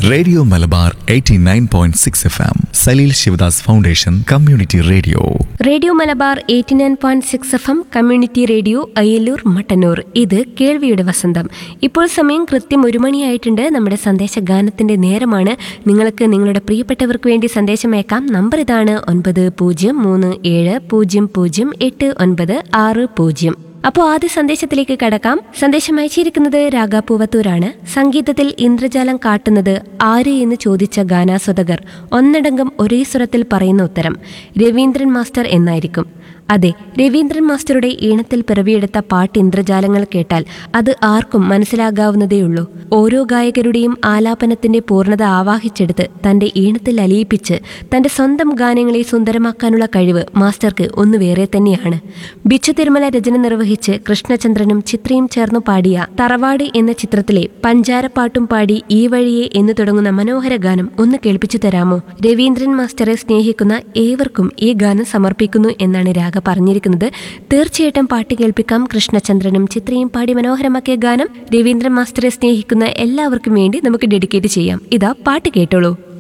radio Malabar 89.6 F M Saleel Shivadas foundation community radio radio Malabar eighty nine point six F M community radio Ayyallur Mattannur ഇത് കേൾവിയുടെ വസന്തം ഇപ്പോൾ സമയം കൃത്യം ഒരു മണിയായിട്ടുണ്ട് നമ്മുടെ സന്ദേശ ഗാനത്തിന്റെ നേരമാണ് നിങ്ങൾക്ക് നിങ്ങളുടെ പ്രിയപ്പെട്ടവർക്ക് വേണ്ടി സന്ദേശം അയക്കാം നമ്പർ ഇതാണ് ഒൻപത് പൂജ്യം മൂന്ന് ഏഴ് പൂജ്യം പൂജ്യം എട്ട് ഒൻപത് ആറ് പൂജ്യം അപ്പോൾ ആദ്യ സന്ദേശത്തിലേക്ക് കടക്കാം സന്ദേശം അയച്ചിരിക്കുന്നത് രാഗ പൂവത്തൂരാണ് സംഗീതത്തിൽ ഇന്ദ്രജാലം കാട്ടുന്നത് ആര് എന്ന് ചോദിച്ച ഗാനാസ്വദകർ ഒന്നടങ്കം ഒരേ സ്വരത്തിൽ പറയുന്ന ഉത്തരം രവീന്ദ്രൻ മാസ്റ്റർ എന്നായിരിക്കും അതെ രവീന്ദ്രൻ മാസ്റ്ററുടെ ഈണത്തിൽ പിറവിയെടുത്ത പാട്ട് ഇന്ദ്രജാലങ്ങൾ കേട്ടാൽ അത് ആർക്കും മനസ്സിലാകാവുന്നതേയുള്ളൂ ഓരോ ഗായകരുടെയും ആലാപനത്തിന്റെ പൂർണ്ണത ആവാഹിച്ചെടുത്ത് തന്റെ ഈണത്തിൽ അലിയിപ്പിച്ച് തന്റെ സ്വന്തം ഗാനങ്ങളെ സുന്ദരമാക്കാനുള്ള കഴിവ് മാസ്റ്റർക്ക് ഒന്ന് വേറെ തന്നെയാണ് ബിച്ചു തിരുമല രചന നിർവഹിച്ച് കൃഷ്ണചന്ദ്രനും ചിത്രയും ചേർന്നു പാടിയ തറവാട് എന്ന ചിത്രത്തിലെ പഞ്ചാരപ്പാട്ടും പാടി ഈ വഴിയെ എന്ന് തുടങ്ങുന്ന മനോഹര ഗാനം ഒന്ന് കേൾപ്പിച്ചു തരാമോ രവീന്ദ്രൻ മാസ്റ്ററെ സ്നേഹിക്കുന്ന ഏവർക്കും ഈ ഗാനം സമർപ്പിക്കുന്നു എന്നാണ് രാഗ പറഞ്ഞിരിക്കുന്നത് തീർച്ചയായിട്ടും പാട്ട് കേൾപ്പിക്കാം കൃഷ്ണചന്ദ്രനും ചിത്രയും പാടി മനോഹരമാക്കിയ ഗാനം രവീന്ദ്രൻ മാസ്റ്ററെ സ്നേഹിക്കുന്ന എല്ലാവർക്കും വേണ്ടി നമുക്ക് ഡെഡിക്കേറ്റ് ചെയ്യാം ഇതാ പാട്ട് കേട്ടോളൂ